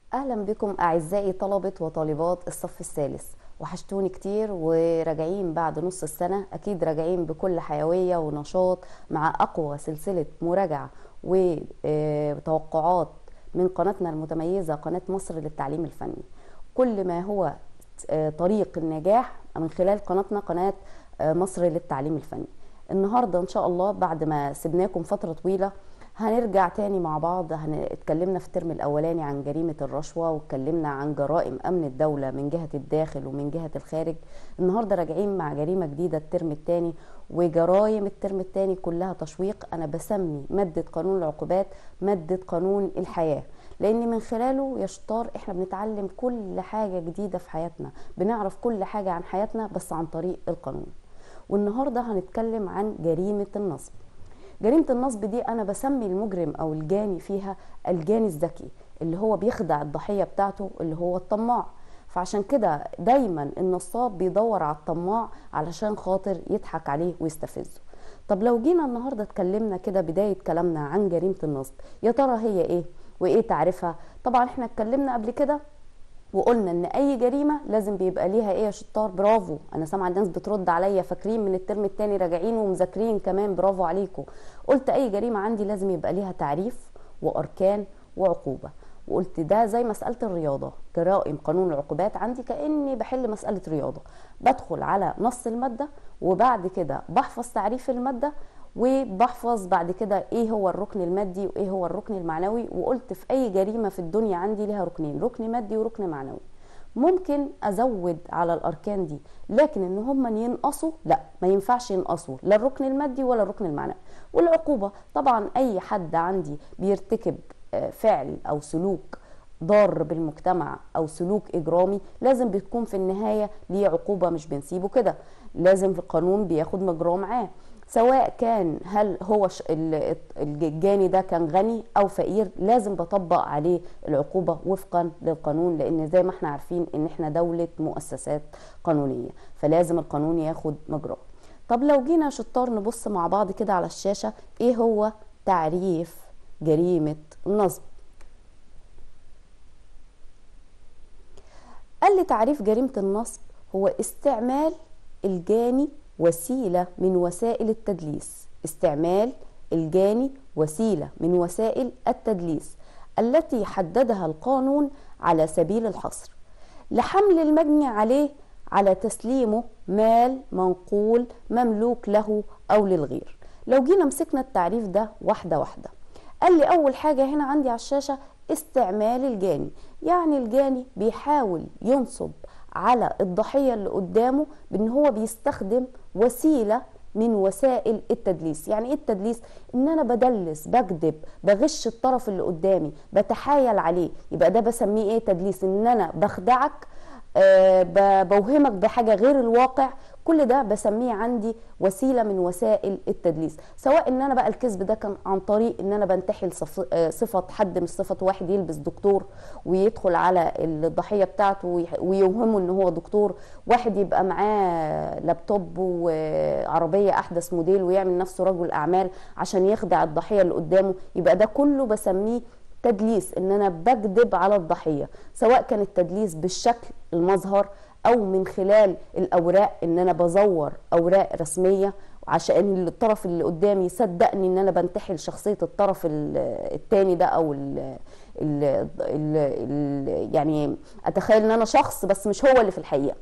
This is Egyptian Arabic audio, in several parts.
اهلا بكم اعزائي طلبه وطالبات الصف الثالث وحشتوني كتير وراجعين بعد نص السنه اكيد راجعين بكل حيويه ونشاط مع اقوى سلسله مراجعه وتوقعات من قناتنا المتميزه قناه مصر للتعليم الفني كل ما هو آه، طريق النجاح من خلال قناتنا قناه آه، مصر للتعليم الفني النهارده ان شاء الله بعد ما سبناكم فتره طويله هنرجع تاني مع بعض هن... اتكلمنا في الترم الاولاني عن جريمه الرشوه واتكلمنا عن جرائم امن الدوله من جهه الداخل ومن جهه الخارج النهارده راجعين مع جريمه جديده الترم الثاني وجرائم الترم الثاني كلها تشويق انا بسمي ماده قانون العقوبات ماده قانون الحياه لان من خلاله يا شطار احنا بنتعلم كل حاجه جديده في حياتنا بنعرف كل حاجه عن حياتنا بس عن طريق القانون والنهارده هنتكلم عن جريمه النصب جريمه النصب دي انا بسمي المجرم او الجاني فيها الجاني الذكي اللي هو بيخدع الضحيه بتاعته اللي هو الطماع فعشان كده دايما النصاب بيدور على الطماع علشان خاطر يضحك عليه ويستفزه طب لو جينا النهارده اتكلمنا كده بدايه كلامنا عن جريمه النصب يا ترى هي ايه وايه تعريفها طبعا احنا اتكلمنا قبل كده وقلنا ان اي جريمه لازم بيبقى ليها ايه يا شطار برافو انا سامعه الناس بترد عليا فاكرين من الترم الثاني راجعين ومذاكرين كمان برافو عليكم قلت اي جريمه عندي لازم يبقى ليها تعريف واركان وعقوبه وقلت ده زي مساله الرياضه جرائم قانون العقوبات عندي كاني بحل مساله رياضه بدخل على نص الماده وبعد كده بحفظ تعريف الماده وبحفظ بعد كده ايه هو الركن المادي وايه هو الركن المعنوي وقلت في اي جريمه في الدنيا عندي لها ركنين ركن مادي وركن معنوي ممكن ازود على الاركان دي لكن ان هم ينقصوا لا ما ينفعش ينقصوا لا الركن المادي ولا الركن المعنوي والعقوبه طبعا اي حد عندي بيرتكب آه، فعل او سلوك ضار بالمجتمع او سلوك اجرامي لازم بتكون في النهايه ليه عقوبه مش بنسيبه كده لازم في القانون بياخد مجراه معاه سواء كان هل هو ش- ال- الجاني ده كان غني او فقير لازم بطبق عليه العقوبه وفقا للقانون لان زي ما احنا عارفين ان احنا دوله مؤسسات قانونيه فلازم القانون ياخد مجراه طب لو جينا يا شطار نبص مع بعض كده على الشاشه ايه هو تعريف جريمه النصب قال لي تعريف جريمة النصب هو استعمال الجاني وسيلة من وسائل التدليس استعمال الجاني وسيلة من وسائل التدليس التي حددها القانون على سبيل الحصر لحمل المجني عليه على تسليمه مال منقول مملوك له أو للغير لو جينا مسكنا التعريف ده واحدة واحدة قال لي أول حاجة هنا عندي على الشاشة استعمال الجاني يعني الجاني بيحاول ينصب على الضحية اللي قدامه بأن هو بيستخدم وسيلة من وسائل التدليس يعني ايه التدليس ان انا بدلس بكذب بغش الطرف اللي قدامي بتحايل عليه يبقى ده بسميه ايه تدليس ان انا بخدعك آه، ب- بوهمك بحاجه غير الواقع كل ده بسميه عندي وسيله من وسائل التدليس سواء ان انا بقى الكذب ده كان عن طريق ان انا بنتحل صف- آه، صفه حد مش صفه واحد يلبس دكتور ويدخل على الضحيه بتاعته ويح- ويوهمه ان هو دكتور واحد يبقى معاه لابتوب وعربيه احدث موديل ويعمل نفسه رجل اعمال عشان يخدع الضحيه اللي قدامه يبقى ده كله بسميه تدليس ان انا بكذب على الضحيه سواء كان التدليس بالشكل المظهر او من خلال الاوراق ان انا بزور اوراق رسميه عشان الطرف اللي قدامي يصدقني ان انا بنتحل شخصيه الطرف ال- التاني ده او ال ال ال ال يعني اتخيل ان انا شخص بس مش هو اللي في الحقيقه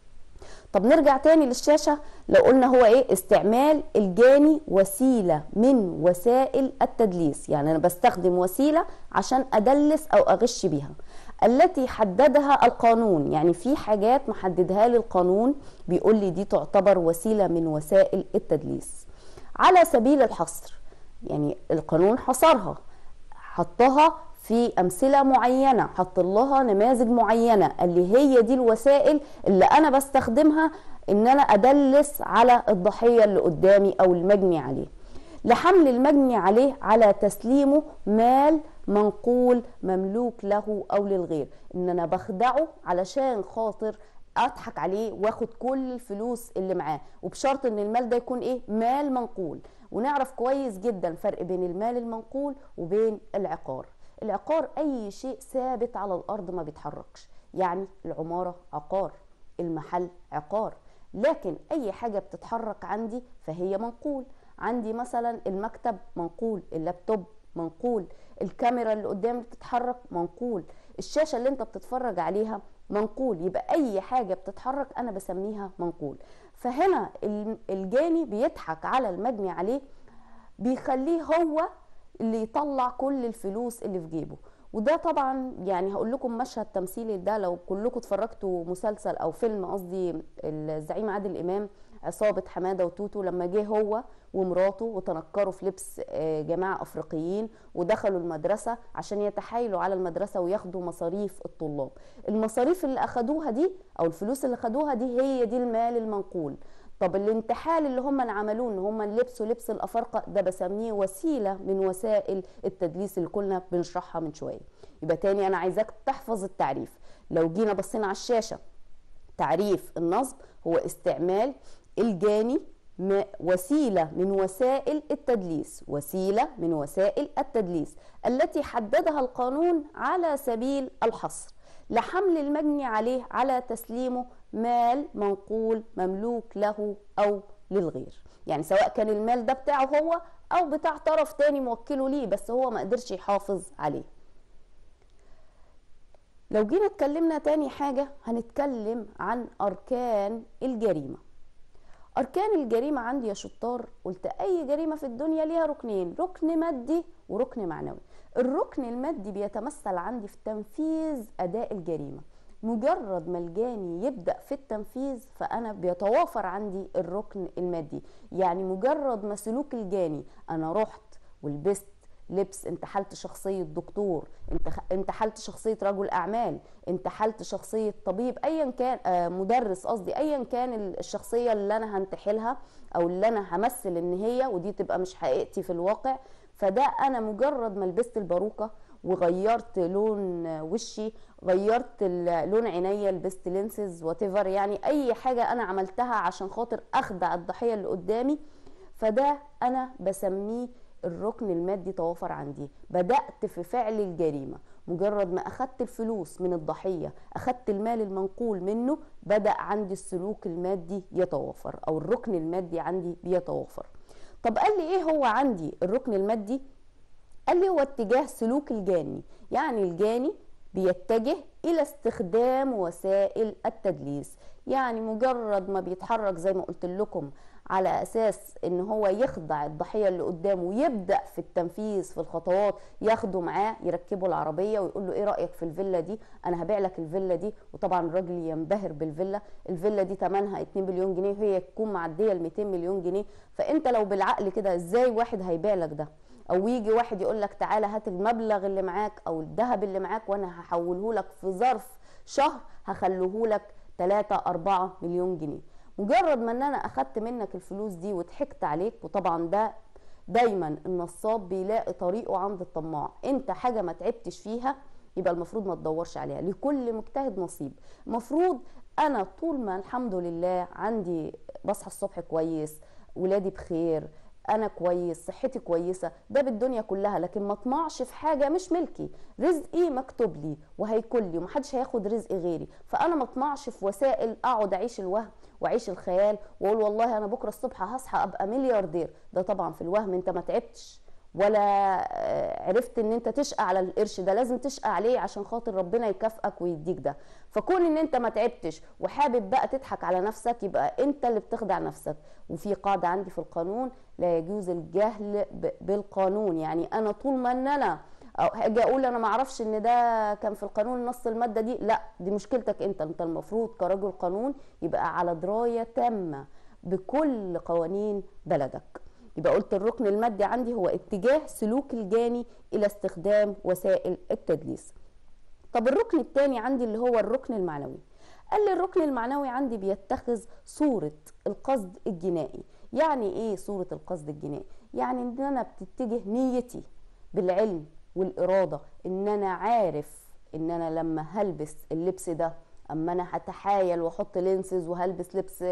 طب نرجع تاني للشاشة لو قلنا هو ايه استعمال الجاني وسيلة من وسائل التدليس يعني انا بستخدم وسيلة عشان ادلس او اغش بيها التي حددها القانون يعني في حاجات محددها لي القانون بيقول لي دي تعتبر وسيلة من وسائل التدليس على سبيل الحصر يعني القانون حصرها حطها في امثله معينه حط لها نماذج معينه اللي هي دي الوسائل اللي انا بستخدمها ان انا ادلس على الضحيه اللي قدامي او المجني عليه لحمل المجني عليه على تسليمه مال منقول مملوك له او للغير ان انا بخدعه علشان خاطر اضحك عليه واخد كل الفلوس اللي معاه وبشرط ان المال ده يكون ايه مال منقول ونعرف كويس جدا فرق بين المال المنقول وبين العقار العقار اي شيء ثابت على الارض ما بيتحركش يعني العماره عقار المحل عقار لكن اي حاجه بتتحرك عندي فهي منقول عندي مثلا المكتب منقول اللابتوب منقول الكاميرا اللي قدامي بتتحرك منقول الشاشه اللي انت بتتفرج عليها منقول يبقى اي حاجه بتتحرك انا بسميها منقول فهنا الجاني بيضحك على المجني عليه بيخليه هو اللي يطلع كل الفلوس اللي في جيبه وده طبعا يعني هقول لكم مشهد تمثيلي ده لو كلكم اتفرجتوا مسلسل او فيلم قصدي الزعيم عادل امام عصابه حماده وتوتو لما جه هو ومراته وتنكروا في لبس جماعه افريقيين ودخلوا المدرسه عشان يتحايلوا على المدرسه وياخدوا مصاريف الطلاب المصاريف اللي اخدوها دي او الفلوس اللي خدوها دي هي دي المال المنقول طب الانتحال اللي هم عملوه ان هم لبسوا لبس الافارقه ده بسميه وسيله من وسائل التدليس اللي كنا بنشرحها من شويه يبقى تاني انا عايزاك تحفظ التعريف لو جينا بصينا على الشاشه تعريف النصب هو استعمال الجاني وسيلة من وسائل التدليس وسيلة من وسائل التدليس التي حددها القانون على سبيل الحصر لحمل المجني عليه على تسليمه مال منقول مملوك له أو للغير يعني سواء كان المال ده بتاعه هو أو بتاع طرف تاني موكله ليه بس هو ما قدرش يحافظ عليه لو جينا اتكلمنا تاني حاجة هنتكلم عن أركان الجريمة أركان الجريمة عندي يا شطار قلت أي جريمة في الدنيا ليها ركنين ركن مادي وركن معنوي الركن المادي بيتمثل عندي في تنفيذ أداء الجريمة مجرد ما الجاني يبدأ في التنفيذ فأنا بيتوافر عندي الركن المادي يعني مجرد ما سلوك الجاني أنا رحت ولبست لبس انتحلت شخصية دكتور انتحلت شخصية رجل أعمال انتحلت شخصية طبيب أيا كان آه مدرس قصدي أيا كان الشخصية اللي أنا هنتحلها أو اللي أنا همثل إن هي ودي تبقى مش حقيقتي في الواقع فده أنا مجرد ما لبست الباروكة وغيرت لون وشي غيرت لون عينيا لبست لينسز واتيفر يعني اي حاجه انا عملتها عشان خاطر اخدع الضحيه اللي قدامي فده انا بسميه الركن المادي توافر عندي بدأت في فعل الجريمة مجرد ما أخدت الفلوس من الضحية أخدت المال المنقول منه بدأ عندي السلوك المادي يتوافر أو الركن المادي عندي بيتوافر طب قال لي إيه هو عندي الركن المادي قال لي هو اتجاه سلوك الجاني يعني الجاني بيتجه الى استخدام وسائل التدليس يعني مجرد ما بيتحرك زي ما قلت لكم على اساس ان هو يخدع الضحيه اللي قدامه ويبدا في التنفيذ في الخطوات ياخده معاه يركبه العربيه ويقول له ايه رايك في الفيلا دي انا هبيع لك الفيلا دي وطبعا الراجل ينبهر بالفيلا الفيلا دي ثمنها 2 مليون جنيه وهي تكون معديه ال 200 مليون جنيه فانت لو بالعقل كده ازاي واحد هيبيع لك ده او يجي واحد يقول لك تعالى هات المبلغ اللي معاك او الذهب اللي معاك وانا هحوله لك في ظرف شهر هخليه لك 3 4 مليون جنيه مجرد ما ان انا اخدت منك الفلوس دي وضحكت عليك وطبعا ده دايما النصاب بيلاقي طريقه عند الطماع انت حاجه ما تعبتش فيها يبقى المفروض ما تدورش عليها لكل مجتهد نصيب المفروض انا طول ما الحمد لله عندي بصحى الصبح كويس ولادي بخير انا كويس صحتي كويسه ده بالدنيا كلها لكن ما اطمعش في حاجه مش ملكي رزقي مكتوب لي وهيكون لي ومحدش هياخد رزقي غيري فانا ما اطمعش في وسائل اقعد اعيش الوهم واعيش الخيال واقول والله انا بكره الصبح هصحى ابقى ملياردير ده طبعا في الوهم انت ما تعبتش ولا عرفت ان انت تشقى على القرش ده لازم تشقى عليه عشان خاطر ربنا يكافئك ويديك ده فكون ان انت ما تعبتش وحابب بقى تضحك على نفسك يبقى انت اللي بتخدع نفسك وفي قاعده عندي في القانون لا يجوز الجهل بالقانون يعني انا طول ما ان انا هاجي اقول انا ما اعرفش ان ده كان في القانون نص الماده دي لا دي مشكلتك انت انت المفروض كرجل قانون يبقى على درايه تامه بكل قوانين بلدك يبقى قلت الركن المادي عندي هو اتجاه سلوك الجاني الى استخدام وسائل التدليس طب الركن الثاني عندي اللي هو الركن المعنوي قال لي الركن المعنوي عندي بيتخذ صورة القصد الجنائي يعني ايه صورة القصد الجنائي يعني ان انا بتتجه نيتي بالعلم والإرادة ان انا عارف ان انا لما هلبس اللبس ده اما انا هتحايل واحط لينسز وهلبس لبس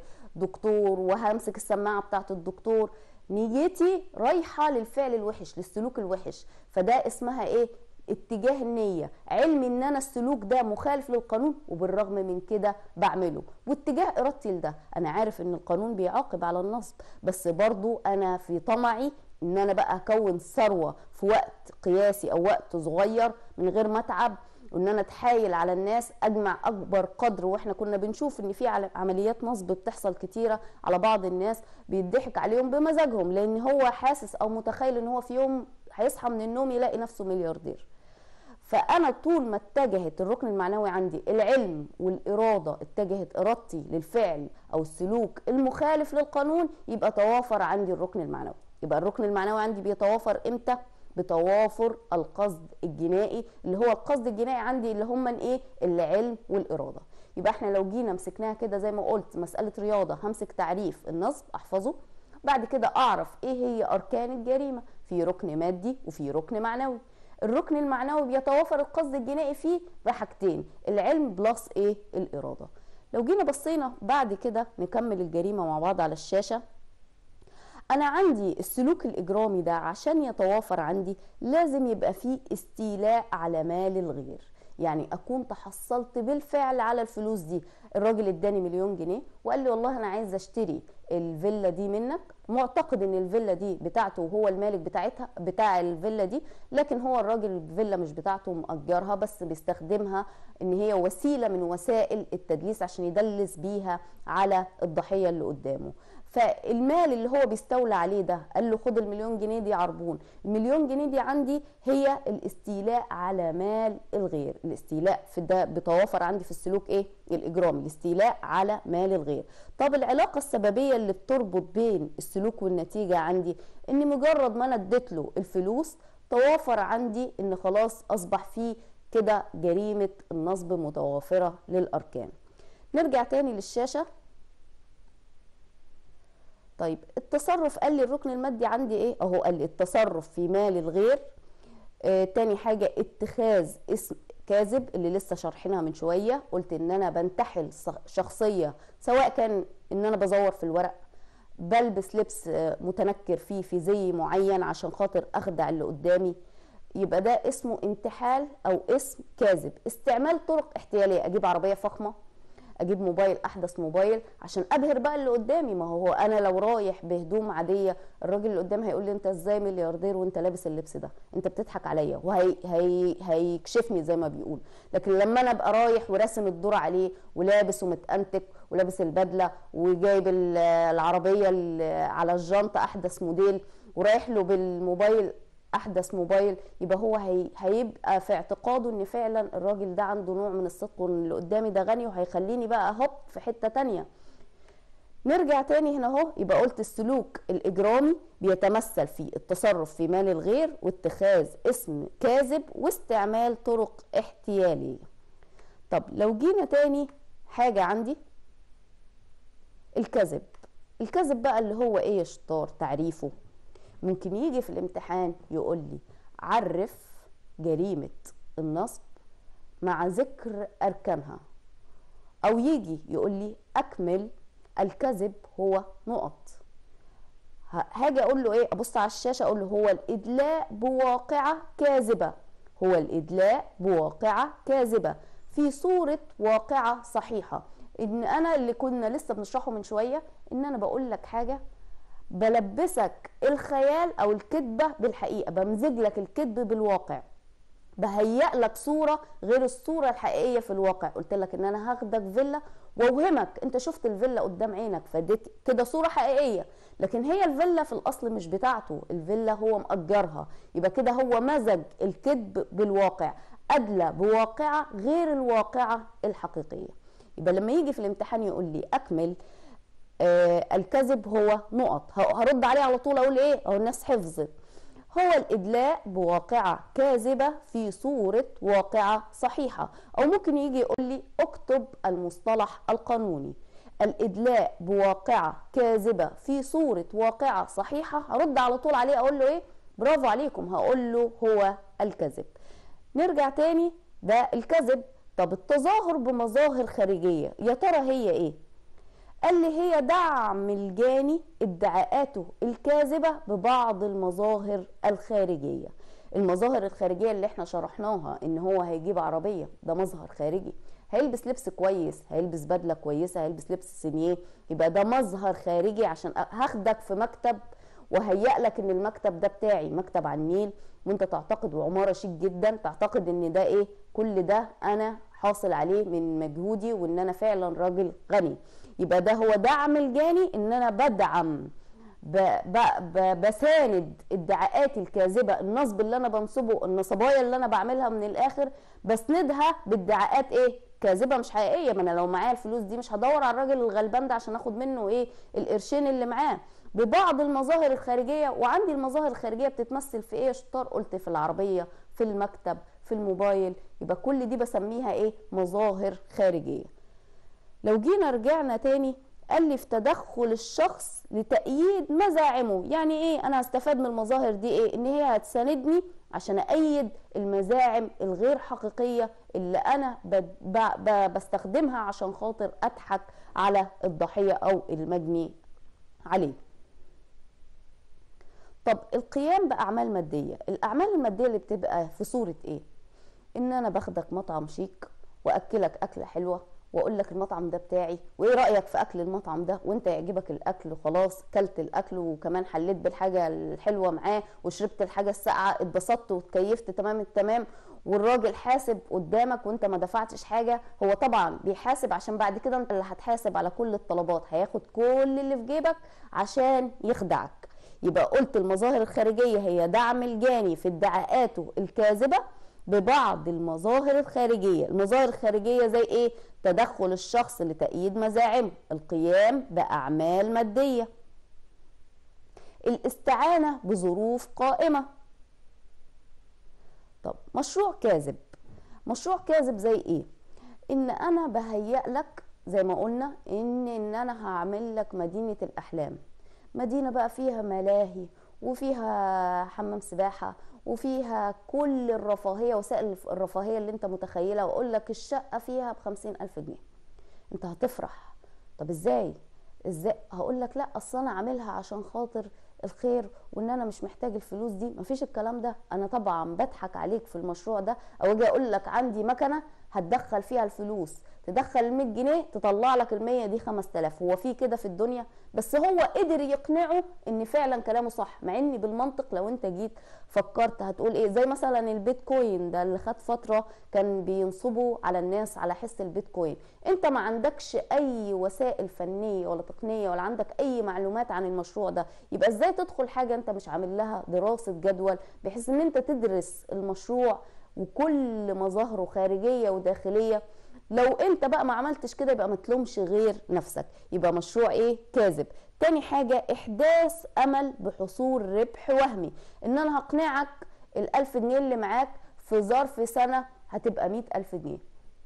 دكتور وهمسك السماعه بتاعت الدكتور نيتي رايحه للفعل الوحش للسلوك الوحش فده اسمها ايه اتجاه النية علمي ان انا السلوك ده مخالف للقانون وبالرغم من كده بعمله واتجاه ارادتي لده انا عارف ان القانون بيعاقب على النصب بس برضو انا في طمعي ان انا بقى اكون ثروة في وقت قياسي او وقت صغير من غير ما اتعب وان انا اتحايل على الناس اجمع اكبر قدر واحنا كنا بنشوف ان في عمليات نصب بتحصل كتيره على بعض الناس بيضحك عليهم بمزاجهم لان هو حاسس او متخيل ان هو في يوم هيصحى من النوم يلاقي نفسه ملياردير فانا طول ما اتجهت الركن المعنوي عندي العلم والاراده اتجهت ارادتي للفعل او السلوك المخالف للقانون يبقى توافر عندي الركن المعنوي يبقى الركن المعنوي عندي بيتوافر امتى بتوافر القصد الجنائي اللي هو القصد الجنائي عندي اللي هم ايه العلم والاراده يبقى احنا لو جينا مسكناها كده زي ما قلت مساله رياضه همسك تعريف النصب احفظه بعد كده اعرف ايه هي اركان الجريمه في ركن مادي وفي ركن معنوي الركن المعنوي بيتوافر القصد الجنائي فيه بحاجتين العلم بلس ايه الاراده لو جينا بصينا بعد كده نكمل الجريمه مع بعض على الشاشه انا عندي السلوك الاجرامي ده عشان يتوافر عندي لازم يبقى فيه استيلاء على مال الغير يعني اكون تحصلت بالفعل على الفلوس دي الراجل اداني مليون جنيه وقال لي والله انا عايز اشتري الفيلا دي منك معتقد ان الفيلا دي بتاعته وهو المالك بتاعتها بتاع الفيلا دي لكن هو الراجل الفيلا مش بتاعته مأجرها بس بيستخدمها ان هي وسيله من وسائل التدليس عشان يدلس بيها على الضحيه اللي قدامه فالمال اللي هو بيستولى عليه ده قال له خد المليون جنيه دي عربون المليون جنيه دي عندي هي الاستيلاء على مال الغير الاستيلاء في ده بتوافر عندي في السلوك ايه الاجرامي الاستيلاء على مال الغير طب العلاقه السببيه اللي بتربط بين السلوك والنتيجه عندي ان مجرد ما انا اديت له الفلوس توافر عندي ان خلاص اصبح فيه كده جريمه النصب متوافره للاركان نرجع تاني للشاشه طيب التصرف قال لي الركن المادي عندي ايه اهو قال لي التصرف في مال الغير آه تاني حاجة اتخاذ اسم كاذب اللي لسه شارحينها من شوية قلت ان انا بنتحل شخصية سواء كان ان انا بزور في الورق بلبس لبس متنكر فيه في زي معين عشان خاطر اخدع اللي قدامي يبقى ده اسمه انتحال او اسم كاذب استعمال طرق احتيالية اجيب عربية فخمة اجيب موبايل احدث موبايل عشان ابهر بقى اللي قدامي ما هو انا لو رايح بهدوم عاديه الراجل اللي قدامي هيقول لي انت ازاي ملياردير وانت لابس اللبس ده انت بتضحك عليا وهي هي هيكشفني زي ما بيقول لكن لما انا ابقى رايح وراسم الدور عليه ولابس ومتانتك ولابس البدله وجايب العربيه على الجنطه احدث موديل ورايح له بالموبايل احدث موبايل يبقى هو هي هيبقى في اعتقاده ان فعلا الراجل ده عنده نوع من الصدق وان اللي قدامي ده غني وهيخليني بقى هوب في حته تانية نرجع تاني هنا اهو يبقى قلت السلوك الاجرامي بيتمثل في التصرف في مال الغير واتخاذ اسم كاذب واستعمال طرق احتياليه طب لو جينا تاني حاجه عندي الكذب الكذب بقى اللي هو ايه يا شطار تعريفه ممكن يجي في الامتحان يقول لي عرف جريمة النصب مع ذكر أركانها أو يجي يقول لي أكمل الكذب هو نقط هاجي أقول له إيه أبص على الشاشة أقول له هو الإدلاء بواقعة كاذبة هو الإدلاء بواقعة كاذبة في صورة واقعة صحيحة إن أنا اللي كنا لسه بنشرحه من شوية إن أنا بقول لك حاجة بلبسك الخيال او الكذبه بالحقيقه بمزج لك الكذب بالواقع بهيئ لك صوره غير الصوره الحقيقيه في الواقع قلت لك ان انا هاخدك فيلا واوهمك انت شفت الفيلا قدام عينك فدي كده صوره حقيقيه لكن هي الفيلا في الاصل مش بتاعته الفيلا هو مأجرها يبقى كده هو مزج الكذب بالواقع ادلى بواقعه غير الواقعه الحقيقيه يبقى لما يجي في الامتحان يقول لي اكمل آه الكذب هو نقط هرد عليه على طول اقول ايه او الناس حفظت هو الادلاء بواقعه كاذبه في صوره واقعه صحيحه او ممكن يجي يقول لي اكتب المصطلح القانوني الادلاء بواقعه كاذبه في صوره واقعه صحيحه هرد على طول عليه اقول له ايه برافو عليكم هقول له هو الكذب نرجع تاني ده الكذب طب التظاهر بمظاهر خارجيه يا ترى هي ايه قال لي هي دعم الجاني ادعاءاته الكاذبة ببعض المظاهر الخارجية المظاهر الخارجيه اللي احنا شرحناها ان هو هيجيب عربيه ده مظهر خارجي هيلبس لبس كويس هيلبس بدله كويسه هيلبس لبس سينيه يبقى ده مظهر خارجي عشان هاخدك في مكتب وهيأ لك ان المكتب ده بتاعي مكتب على النيل وانت تعتقد وعماره شيك جدا تعتقد ان ده ايه كل ده انا حاصل عليه من مجهودي وان انا فعلا راجل غني يبقى ده هو دعم الجاني ان انا بدعم ب ب ب بساند ادعاءاتي الكاذبه النصب اللي انا بنصبه النصبايا اللي انا بعملها من الاخر بسندها بادعاءات ايه كاذبه مش حقيقيه ما انا لو معايا الفلوس دي مش هدور على الراجل الغلبان ده عشان اخد منه ايه القرشين اللي معاه ببعض المظاهر الخارجيه وعندي المظاهر الخارجيه بتتمثل في ايه يا شطار قلت في العربيه في المكتب في الموبايل يبقى كل دي بسميها ايه مظاهر خارجيه لو جينا رجعنا تاني قال لي في تدخل الشخص لتأييد مزاعمه يعني ايه انا هستفاد من المظاهر دي ايه ان هي هتساندني عشان أأيد المزاعم الغير حقيقية اللي أنا بستخدمها عشان خاطر أضحك على الضحية أو المجني عليه طب القيام بأعمال مادية الأعمال المادية اللي بتبقى في صورة إيه؟ إن أنا باخدك مطعم شيك وأكلك أكلة حلوة واقول لك المطعم ده بتاعي وايه رايك في اكل المطعم ده وانت يعجبك الاكل وخلاص كلت الاكل وكمان حليت بالحاجه الحلوه معاه وشربت الحاجه الساقعه اتبسطت واتكيفت تمام التمام والراجل حاسب قدامك وانت ما دفعتش حاجه هو طبعا بيحاسب عشان بعد كده انت اللي هتحاسب على كل الطلبات هياخد كل اللي في جيبك عشان يخدعك يبقى قلت المظاهر الخارجيه هي دعم الجاني في ادعاءاته الكاذبه ببعض المظاهر الخارجية المظاهر الخارجية زي ايه تدخل الشخص لتأييد مزاعمه القيام بأعمال مادية الاستعانة بظروف قائمة طب مشروع كاذب مشروع كاذب زي ايه ان انا بهيأ لك زي ما قلنا ان ان انا هعمل لك مدينة الاحلام مدينة بقى فيها ملاهي وفيها حمام سباحة وفيها كل الرفاهية وسائل الرفاهية اللي انت متخيلها واقول لك الشقة فيها بخمسين الف جنيه انت هتفرح طب ازاي ازاي هقول لك لا اصل انا عاملها عشان خاطر الخير وان انا مش محتاج الفلوس دي مفيش الكلام ده انا طبعا بضحك عليك في المشروع ده او اجي اقول لك عندي مكنه هتدخل فيها الفلوس تدخل ال 100 جنيه تطلع لك ال 100 دي 5000 هو في كده في الدنيا بس هو قدر يقنعه ان فعلا كلامه صح مع ان بالمنطق لو انت جيت فكرت هتقول ايه زي مثلا البيتكوين ده اللي خد فتره كان بينصبوا على الناس على حس البيتكوين انت ما عندكش اي وسائل فنيه ولا تقنيه ولا عندك اي معلومات عن المشروع ده يبقى ازاي تدخل حاجه انت مش عامل لها دراسه جدول بحيث ان انت تدرس المشروع وكل مظاهره خارجيه وداخليه لو انت بقى ما عملتش كده يبقى ما تلومش غير نفسك يبقى مشروع ايه كاذب تاني حاجة احداث امل بحصول ربح وهمي ان انا هقنعك الالف جنيه اللي معاك في ظرف سنة هتبقى مئة الف جنيه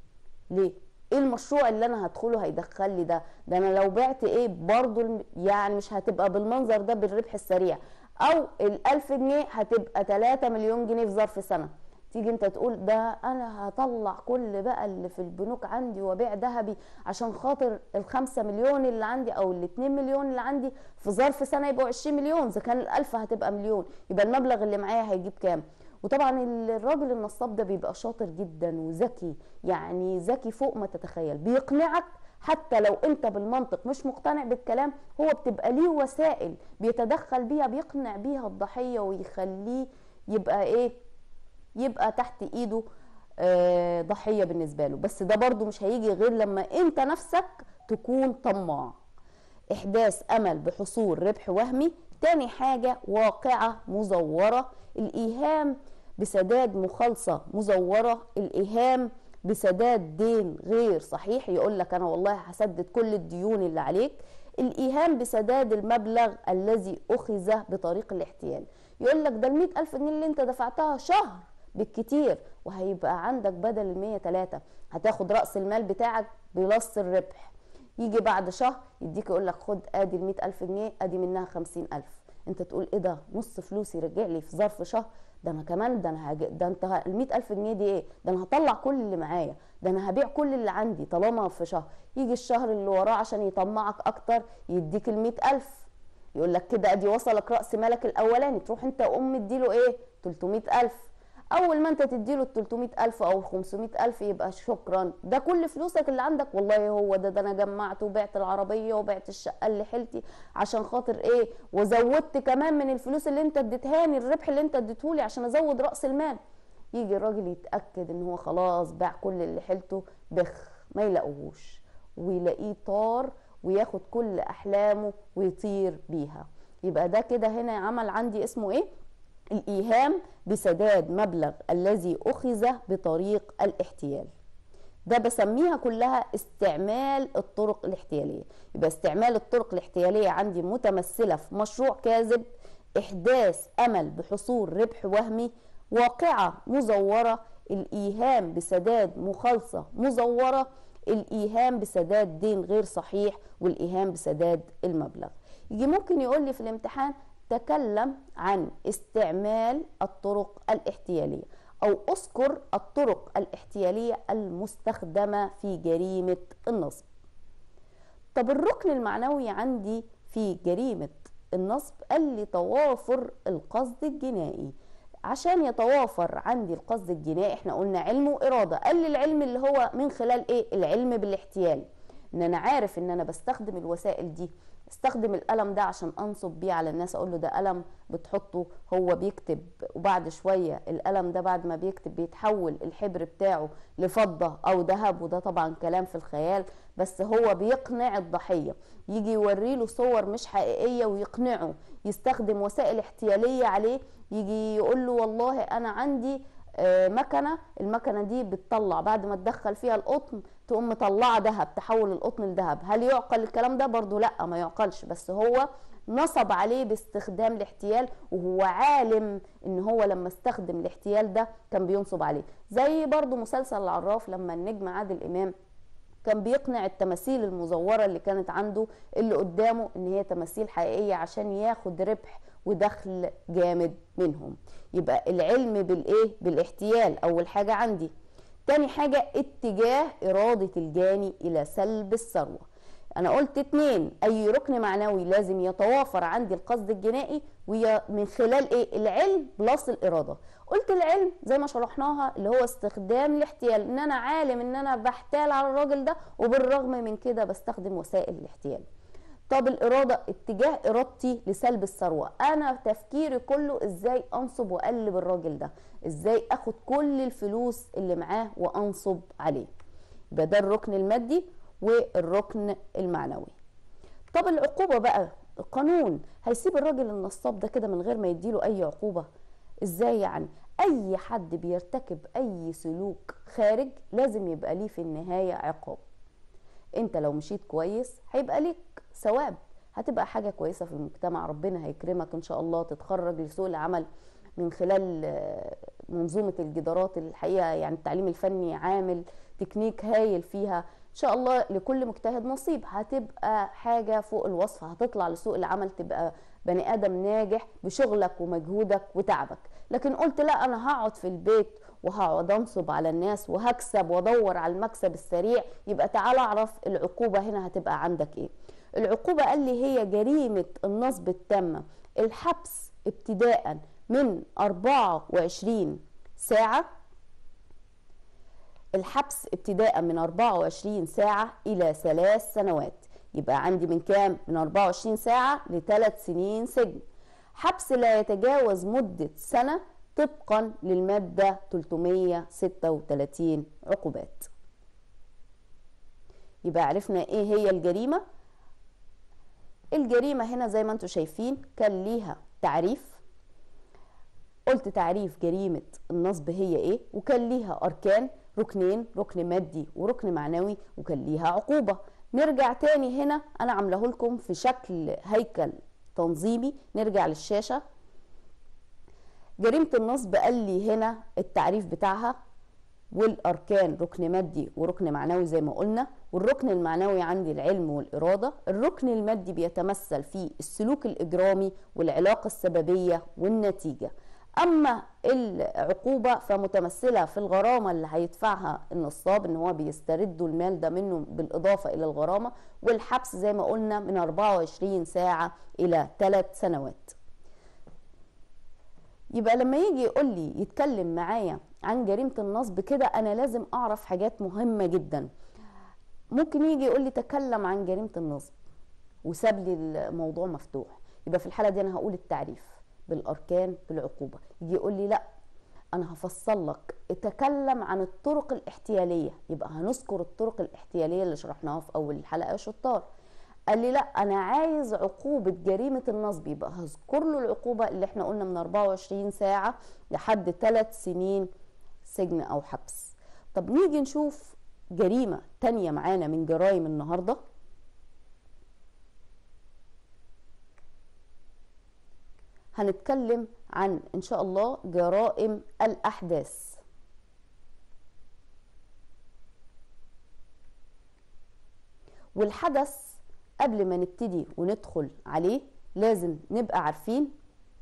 ليه ايه المشروع اللي انا هدخله هيدخل لي ده ده انا لو بعت ايه برضو يعني مش هتبقى بالمنظر ده بالربح السريع او الالف جنيه هتبقى 3 مليون جنيه في ظرف سنه تيجي انت تقول ده انا هطلع كل بقى اللي في البنوك عندي وابيع ذهبي عشان خاطر الخمسة مليون اللي عندي او الاتنين مليون اللي عندي في ظرف سنة يبقوا عشرين مليون اذا كان الالف هتبقى مليون يبقى المبلغ اللي معايا هيجيب كام وطبعا الراجل النصاب ده بيبقى شاطر جدا وذكي يعني ذكي فوق ما تتخيل بيقنعك حتى لو انت بالمنطق مش مقتنع بالكلام هو بتبقى ليه وسائل بيتدخل بيها بيقنع بيها الضحية ويخليه يبقى ايه يبقى تحت ايده آه، ضحيه بالنسبه له بس ده برضو مش هيجي غير لما انت نفسك تكون طماع احداث امل بحصول ربح وهمي تاني حاجه واقعه مزوره الايهام بسداد مخالصه مزوره الايهام بسداد دين غير صحيح يقول لك انا والله هسدد كل الديون اللي عليك الايهام بسداد المبلغ الذي اخذ بطريق الاحتيال يقول لك ده ال ألف جنيه اللي انت دفعتها شهر بالكتير وهيبقى عندك بدل ال 103 هتاخد راس المال بتاعك بلص الربح يجي بعد شهر يديك يقول لك خد ادي ال ألف جنيه ادي منها خمسين ألف انت تقول ايه ده نص فلوسي رجع لي في ظرف شهر ده انا كمان ده انا هج... ده انت ال ألف جنيه دي ايه ده انا هطلع كل اللي معايا ده انا هبيع كل اللي عندي طالما في شهر يجي الشهر اللي وراه عشان يطمعك اكتر يديك ال ألف يقول لك كده ادي وصلك راس مالك الاولاني تروح انت ام اديله ايه 300 ألف اول ما انت تديله ال 300 الف او 500 الف يبقى شكرا ده كل فلوسك اللي عندك والله هو ده ده انا جمعت وبعت العربيه وبعت الشقه اللي حيلتي عشان خاطر ايه وزودت كمان من الفلوس اللي انت اديتهاني الربح اللي انت اديتهولي عشان ازود راس المال يجي الراجل يتاكد ان هو خلاص باع كل اللي حيلته بخ ما يلاقوهوش ويلاقيه طار وياخد كل احلامه ويطير بيها يبقى ده كده هنا عمل عندي اسمه ايه الايهام بسداد مبلغ الذي اخذ بطريق الاحتيال ده بسميها كلها استعمال الطرق الاحتياليه يبقى استعمال الطرق الاحتياليه عندي متمثله في مشروع كاذب احداث امل بحصول ربح وهمي واقعه مزوره الايهام بسداد مخالصه مزوره الايهام بسداد دين غير صحيح والايهام بسداد المبلغ يجي ممكن يقول لي في الامتحان تكلم عن استعمال الطرق الاحتياليه او اذكر الطرق الاحتياليه المستخدمه في جريمه النصب طب الركن المعنوي عندي في جريمه النصب قال لي توافر القصد الجنائي عشان يتوافر عندي القصد الجنائي احنا قلنا علم واراده قال لي العلم اللي هو من خلال ايه العلم بالاحتيال ان انا عارف ان انا بستخدم الوسائل دي استخدم القلم ده عشان انصب بيه على الناس اقول له ده قلم بتحطه هو بيكتب وبعد شويه القلم ده بعد ما بيكتب بيتحول الحبر بتاعه لفضه او ذهب وده طبعا كلام في الخيال بس هو بيقنع الضحيه يجي يوري له صور مش حقيقيه ويقنعه يستخدم وسائل احتياليه عليه يجي يقول له والله انا عندي مكنه المكنه دي بتطلع بعد ما تدخل فيها القطن تقوم مطلعه ذهب تحول القطن لذهب هل يعقل الكلام ده برضو لا ما يعقلش بس هو نصب عليه باستخدام الاحتيال وهو عالم ان هو لما استخدم الاحتيال ده كان بينصب عليه زي برضو مسلسل العراف لما النجم عادل امام كان بيقنع التماثيل المزوره اللي كانت عنده اللي قدامه ان هي تماثيل حقيقيه عشان ياخد ربح ودخل جامد منهم يبقى العلم بالايه بالاحتيال اول حاجه عندي تاني حاجه اتجاه اراده الجاني الى سلب الثروه انا قلت اتنين اي ركن معنوي لازم يتوافر عندي القصد الجنائي من خلال ايه العلم بلس الاراده قلت العلم زي ما شرحناها اللي هو استخدام الاحتيال ان انا عالم ان انا بحتال على الراجل ده وبالرغم من كده بستخدم وسائل الاحتيال طب الاراده اتجاه ارادتي لسلب الثروه انا تفكيري كله ازاي انصب واقلب الراجل ده ازاي اخد كل الفلوس اللي معاه وانصب عليه يبقى ده الركن المادي والركن المعنوي طب العقوبه بقى القانون هيسيب الراجل النصاب ده كده من غير ما يديله اي عقوبه ازاي يعني اي حد بيرتكب اي سلوك خارج لازم يبقى ليه في النهايه عقاب انت لو مشيت كويس هيبقى ليك ثواب هتبقى حاجه كويسه في المجتمع ربنا هيكرمك ان شاء الله تتخرج لسوق العمل من خلال منظومه الجدارات الحقيقه يعني التعليم الفني عامل تكنيك هايل فيها ان شاء الله لكل مجتهد نصيب هتبقى حاجه فوق الوصف هتطلع لسوق العمل تبقى بني ادم ناجح بشغلك ومجهودك وتعبك لكن قلت لا انا هقعد في البيت وهقعد انصب على الناس وهكسب وادور على المكسب السريع يبقى تعال اعرف العقوبه هنا هتبقى عندك ايه العقوبه قال لي هي جريمه النصب التامه الحبس ابتداء من 24 ساعه الحبس ابتداء من 24 ساعة إلى ثلاث سنوات يبقى عندي من كام؟ من 24 ساعة لثلاث سنين سجن حبس لا يتجاوز مدة سنة طبقا للمادة 336 عقوبات يبقى عرفنا ايه هي الجريمة الجريمة هنا زي ما انتم شايفين كان ليها تعريف قلت تعريف جريمة النصب هي ايه وكان ليها اركان ركنين ركن مادي وركن معنوي وكان ليها عقوبة نرجع تاني هنا انا عامله لكم في شكل هيكل تنظيمي نرجع للشاشة جريمة النصب قال لي هنا التعريف بتاعها والاركان ركن مادي وركن معنوي زي ما قلنا والركن المعنوي عندي العلم والاراده الركن المادي بيتمثل في السلوك الاجرامي والعلاقه السببيه والنتيجه اما العقوبه فمتمثله في الغرامه اللي هيدفعها النصاب ان هو بيستردوا المال ده منه بالاضافه الى الغرامه والحبس زي ما قلنا من 24 ساعه الى 3 سنوات يبقى لما يجي يقول لي يتكلم معايا عن جريمة النصب كده أنا لازم أعرف حاجات مهمة جدا ممكن يجي يقول لي تكلم عن جريمة النصب وساب لي الموضوع مفتوح يبقى في الحالة دي أنا هقول التعريف بالأركان بالعقوبة يجي يقول لي لأ أنا هفصل لك اتكلم عن الطرق الاحتيالية يبقى هنذكر الطرق الاحتيالية اللي شرحناها في أول الحلقة يا شطار قال لي لا انا عايز عقوبه جريمه النصب يبقى هذكر له العقوبه اللي احنا قلنا من 24 ساعه لحد 3 سنين سجن او حبس طب نيجي نشوف جريمه تانية معانا من جرائم النهارده هنتكلم عن ان شاء الله جرائم الاحداث والحدث قبل ما نبتدي وندخل عليه لازم نبقى عارفين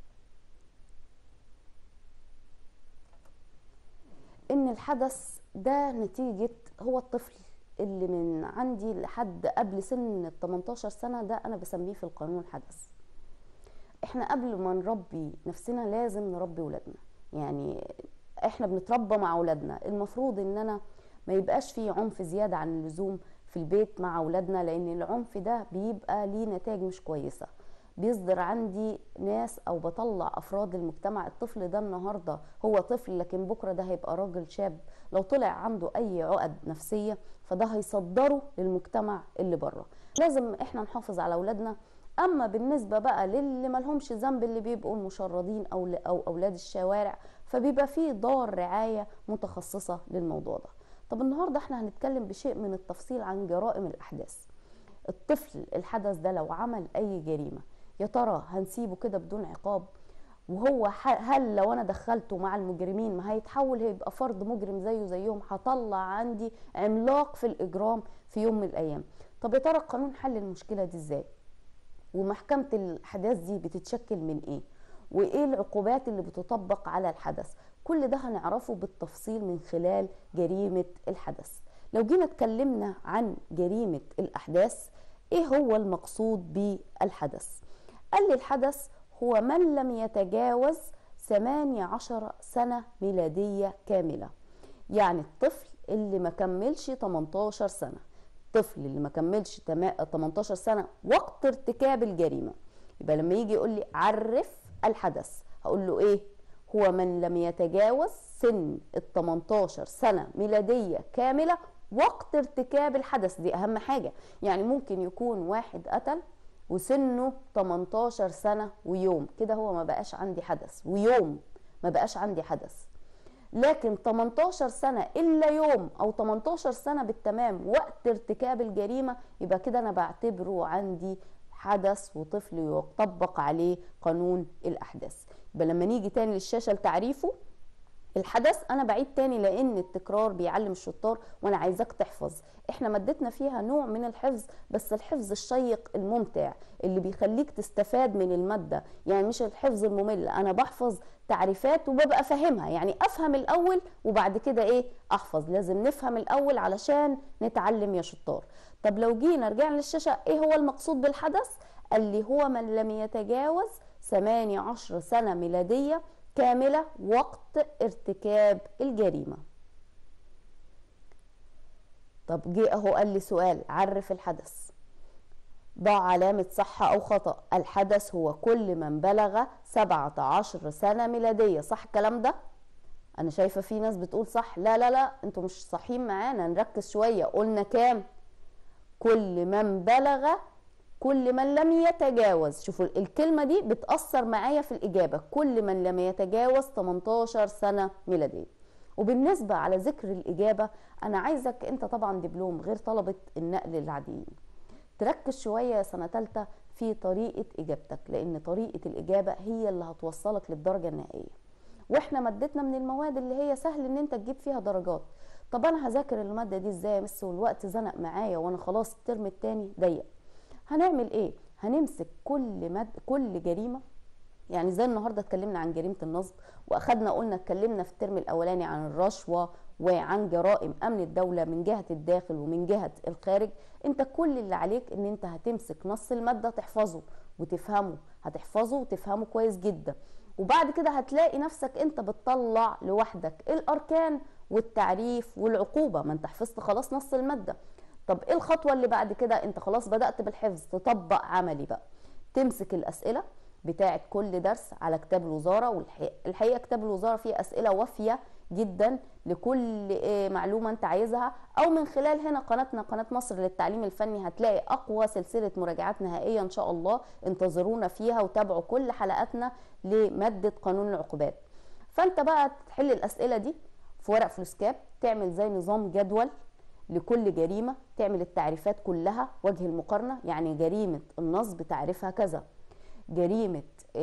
ان الحدث ده نتيجة هو الطفل اللي من عندي لحد قبل سن ال 18 سنة ده انا بسميه في القانون حدث احنا قبل ما نربي نفسنا لازم نربي ولادنا يعني احنا بنتربى مع ولادنا المفروض ان انا ما يبقاش فيه عنف زيادة عن اللزوم في البيت مع اولادنا لان العنف ده بيبقى ليه نتائج مش كويسه بيصدر عندي ناس او بطلع افراد المجتمع الطفل ده النهارده هو طفل لكن بكره ده هيبقى راجل شاب لو طلع عنده اي عقد نفسيه فده هيصدره للمجتمع اللي بره لازم احنا نحافظ على اولادنا اما بالنسبه بقى للي ملهمش ذنب اللي بيبقوا المشردين او او اولاد الشوارع فبيبقى فيه دار رعايه متخصصه للموضوع ده طب النهارده احنا هنتكلم بشيء من التفصيل عن جرائم الاحداث الطفل الحدث ده لو عمل اي جريمه يا ترى هنسيبه كده بدون عقاب وهو هل لو انا دخلته مع المجرمين ما هيتحول هيبقى فرد مجرم زيه زيهم هطلع عندي عملاق في الاجرام في يوم من الايام طب يا ترى القانون حل المشكله دي ازاي ومحكمه الاحداث دي بتتشكل من ايه وايه العقوبات اللي بتطبق على الحدث كل ده هنعرفه بالتفصيل من خلال جريمة الحدث لو جينا اتكلمنا عن جريمة الأحداث ايه هو المقصود بالحدث قال لي الحدث هو من لم يتجاوز 18 سنة ميلادية كاملة يعني الطفل اللي ما كملش 18 سنة الطفل اللي ما كملش 18 سنة وقت ارتكاب الجريمة يبقى لما يجي يقول لي عرف الحدث هقول له ايه هو من لم يتجاوز سن ال 18 سنة ميلادية كاملة وقت ارتكاب الحدث دي أهم حاجة يعني ممكن يكون واحد قتل وسنه 18 سنة ويوم كده هو ما بقاش عندي حدث ويوم ما بقاش عندي حدث لكن 18 سنة إلا يوم أو 18 سنة بالتمام وقت ارتكاب الجريمة يبقى كده أنا بعتبره عندي حدث وطفل يطبق عليه قانون الأحداث يبقى لما نيجي تاني للشاشه لتعريفه الحدث انا بعيد تاني لان التكرار بيعلم الشطار وانا عايزاك تحفظ احنا مادتنا فيها نوع من الحفظ بس الحفظ الشيق الممتع اللي بيخليك تستفاد من الماده يعني مش الحفظ الممل انا بحفظ تعريفات وببقى فاهمها يعني افهم الاول وبعد كده ايه احفظ لازم نفهم الاول علشان نتعلم يا شطار طب لو جينا رجعنا للشاشه ايه هو المقصود بالحدث قال لي هو من لم يتجاوز 18 سنة ميلادية كاملة وقت ارتكاب الجريمة طب جه اهو قال لي سؤال عرف الحدث ضع علامة صح أو خطأ الحدث هو كل من بلغ 17 سنة ميلادية صح الكلام ده؟ أنا شايفة في ناس بتقول صح لا لا لا انتوا مش صحيين معانا نركز شوية قلنا كام؟ كل من بلغ كل من لم يتجاوز شوفوا الكلمة دي بتأثر معايا في الإجابة كل من لم يتجاوز 18 سنة ميلادية وبالنسبة على ذكر الإجابة أنا عايزك أنت طبعا دبلوم غير طلبة النقل العاديين تركز شوية سنة تالتة في طريقة إجابتك لأن طريقة الإجابة هي اللي هتوصلك للدرجة النهائية واحنا مادتنا من المواد اللي هي سهل ان انت تجيب فيها درجات طب انا هذاكر الماده دي ازاي يا مس والوقت زنق معايا وانا خلاص الترم التاني ضيق هنعمل ايه هنمسك كل مد... كل جريمه يعني زي النهارده اتكلمنا عن جريمه النصب واخدنا قلنا اتكلمنا في الترم الاولاني عن الرشوه وعن جرائم امن الدوله من جهه الداخل ومن جهه الخارج انت كل اللي عليك ان انت هتمسك نص الماده تحفظه وتفهمه هتحفظه وتفهمه كويس جدا وبعد كده هتلاقي نفسك انت بتطلع لوحدك الاركان والتعريف والعقوبه ما انت حفظت خلاص نص الماده طب ايه الخطوه اللي بعد كده انت خلاص بدات بالحفظ تطبق عملي بقى تمسك الاسئله بتاعه كل درس على كتاب الوزاره والحقيقه كتاب الوزاره فيه اسئله وافيه جدا لكل معلومه انت عايزها او من خلال هنا قناتنا قناه مصر للتعليم الفني هتلاقي اقوى سلسله مراجعات نهائيه ان شاء الله انتظرونا فيها وتابعوا كل حلقاتنا لماده قانون العقوبات فانت بقى تحل الاسئله دي في ورق فلوسكاب تعمل زي نظام جدول لكل جريمه تعمل التعريفات كلها وجه المقارنه يعني جريمه النصب تعريفها كذا جريمه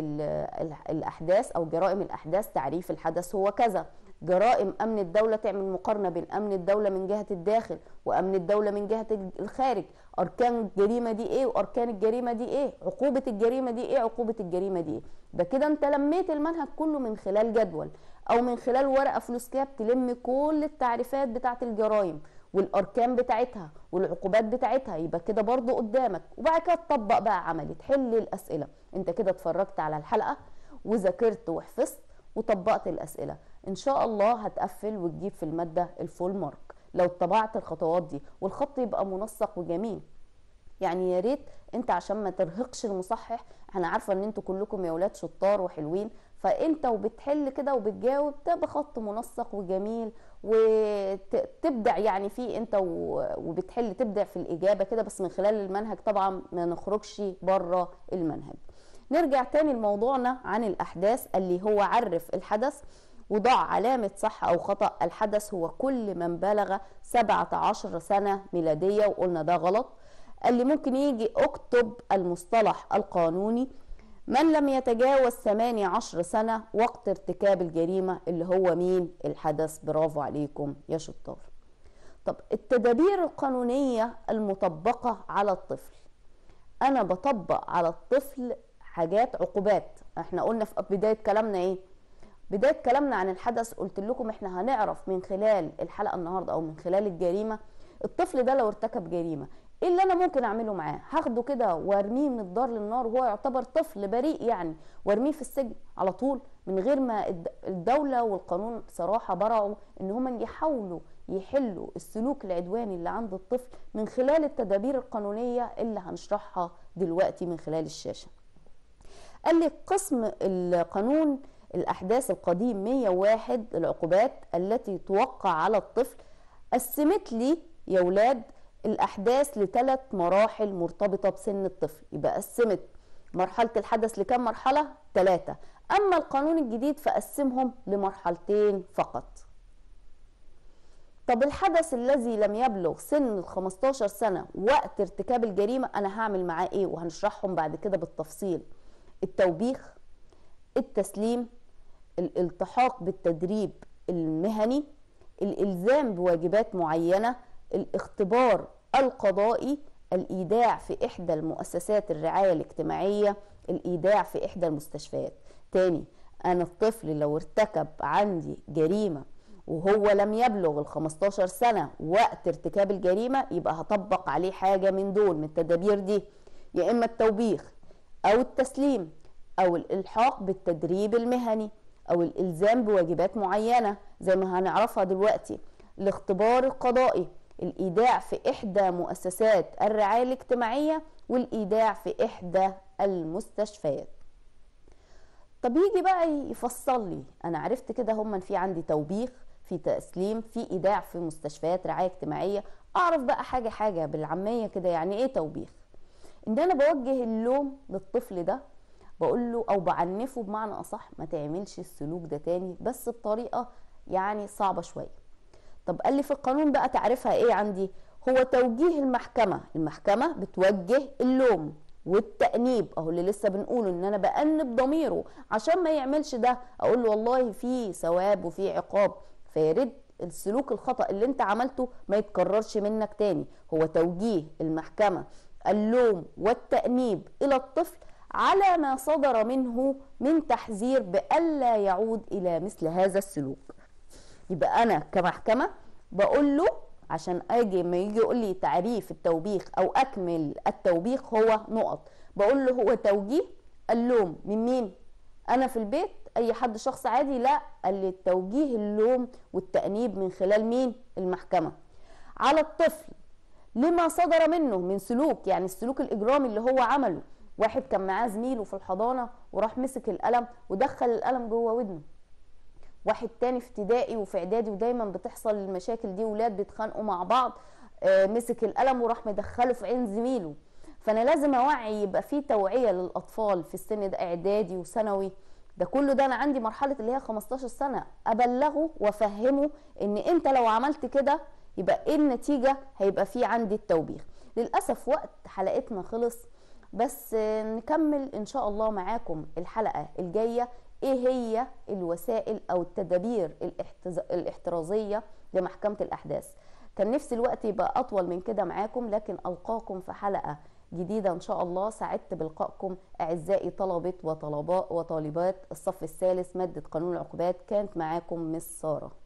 الاحداث او جرائم الاحداث تعريف الحدث هو كذا جرائم امن الدوله تعمل مقارنه بين امن الدوله من جهه الداخل وامن الدوله من جهه الخارج اركان الجريمه دي ايه واركان الجريمه دي ايه عقوبه الجريمه دي ايه عقوبه الجريمه دي ايه ده كده انت لميت المنهج كله من خلال جدول او من خلال ورقه فلوس كاب تلم كل التعريفات بتاعه الجرائم والاركان بتاعتها والعقوبات بتاعتها يبقى كده برضو قدامك وبعد كده تطبق بقى عملي تحل الاسئله انت كده اتفرجت على الحلقه وذاكرت وحفظت وطبقت الاسئله ان شاء الله هتقفل وتجيب في الماده الفول مارك لو اتبعت الخطوات دي والخط يبقى منسق وجميل يعني يا ريت انت عشان ما ترهقش المصحح انا عارفه ان انتوا كلكم يا ولاد شطار وحلوين فانت وبتحل كده وبتجاوب تبقى خط منسق وجميل وتبدع يعني فيه انت وبتحل تبدع في الاجابه كده بس من خلال المنهج طبعا ما نخرجش بره المنهج نرجع تاني لموضوعنا عن الاحداث اللي هو عرف الحدث وضع علامة صح أو خطأ الحدث هو كل من بلغ 17 سنة ميلادية وقلنا ده غلط اللي ممكن يجي اكتب المصطلح القانوني من لم يتجاوز 18 سنة وقت ارتكاب الجريمة اللي هو مين الحدث برافو عليكم يا شطار طب التدابير القانونية المطبقة على الطفل أنا بطبق على الطفل حاجات عقوبات احنا قلنا في بداية كلامنا ايه بداية كلامنا عن الحدث قلت لكم احنا هنعرف من خلال الحلقة النهاردة او من خلال الجريمة الطفل ده لو ارتكب جريمة ايه اللي انا ممكن اعمله معاه هاخده كده وارميه من الدار للنار وهو يعتبر طفل بريء يعني وارميه في السجن على طول من غير ما الدولة والقانون صراحة برعوا ان هم يحاولوا يحلوا السلوك العدواني اللي عند الطفل من خلال التدابير القانونية اللي هنشرحها دلوقتي من خلال الشاشة قال لي قسم القانون الأحداث القديم 101 العقوبات التي توقع على الطفل قسمت لي يا ولاد الأحداث لثلاث مراحل مرتبطة بسن الطفل يبقى قسمت مرحلة الحدث لكم مرحلة؟ ثلاثة أما القانون الجديد فقسمهم لمرحلتين فقط طب الحدث الذي لم يبلغ سن ال 15 سنة وقت ارتكاب الجريمة أنا هعمل معاه إيه وهنشرحهم بعد كده بالتفصيل التوبيخ التسليم الالتحاق بالتدريب المهني الالزام بواجبات معينه الاختبار القضائي الايداع في احدى المؤسسات الرعايه الاجتماعيه الايداع في احدى المستشفيات تاني انا الطفل لو ارتكب عندي جريمه وهو لم يبلغ ال 15 سنه وقت ارتكاب الجريمه يبقى هطبق عليه حاجه من دول من التدابير دي يا اما التوبيخ او التسليم او الالحاق بالتدريب المهني او الالزام بواجبات معينه زي ما هنعرفها دلوقتي الاختبار القضائي الايداع في احدى مؤسسات الرعايه الاجتماعيه والايداع في احدى المستشفيات طب يجي بقى يفصل لي انا عرفت كده هم في عندي توبيخ في تسليم في ايداع في مستشفيات رعايه اجتماعيه اعرف بقى حاجه حاجه بالعاميه كده يعني ايه توبيخ ان انا بوجه اللوم للطفل ده بقول له او بعنفه بمعنى اصح ما تعملش السلوك ده تاني بس بطريقه يعني صعبه شويه طب قال لي في القانون بقى تعرفها ايه عندي هو توجيه المحكمه المحكمه بتوجه اللوم والتأنيب اهو اللي لسه بنقوله ان انا بأنب ضميره عشان ما يعملش ده اقول له والله في ثواب وفي عقاب فيرد السلوك الخطأ اللي انت عملته ما يتكررش منك تاني هو توجيه المحكمة اللوم والتأنيب الى الطفل على ما صدر منه من تحذير بألا يعود إلى مثل هذا السلوك يبقى أنا كمحكمة بقول له عشان اجي ما يجي يقول لي تعريف التوبيخ او اكمل التوبيخ هو نقط بقول له هو توجيه اللوم من مين انا في البيت اي حد شخص عادي لا قال لي توجيه اللوم والتانيب من خلال مين المحكمه على الطفل لما صدر منه من سلوك يعني السلوك الاجرامي اللي هو عمله واحد كان معاه زميله في الحضانه وراح مسك القلم ودخل القلم جوه ودنه واحد تاني في ابتدائي وفي اعدادي ودايما بتحصل المشاكل دي ولاد بيتخانقوا مع بعض آه، مسك القلم وراح مدخله في عين زميله فانا لازم اوعي يبقى في توعيه للاطفال في السن ده اعدادي وثانوي ده كله ده انا عندي مرحله اللي هي 15 سنه ابلغه وافهمه ان انت لو عملت كده يبقى ايه النتيجه هيبقى في عندي التوبيخ للاسف وقت حلقتنا خلص بس آه، نكمل ان شاء الله معاكم الحلقه الجايه ايه هي الوسائل او التدابير الاحتز- الاحترازيه لمحكمه الاحداث كان نفسي الوقت يبقى اطول من كده معاكم لكن القاكم في حلقه جديده ان شاء الله سعدت بلقائكم اعزائي طلبه وطلباء وطالبات الصف الثالث ماده قانون العقوبات كانت معاكم مس ساره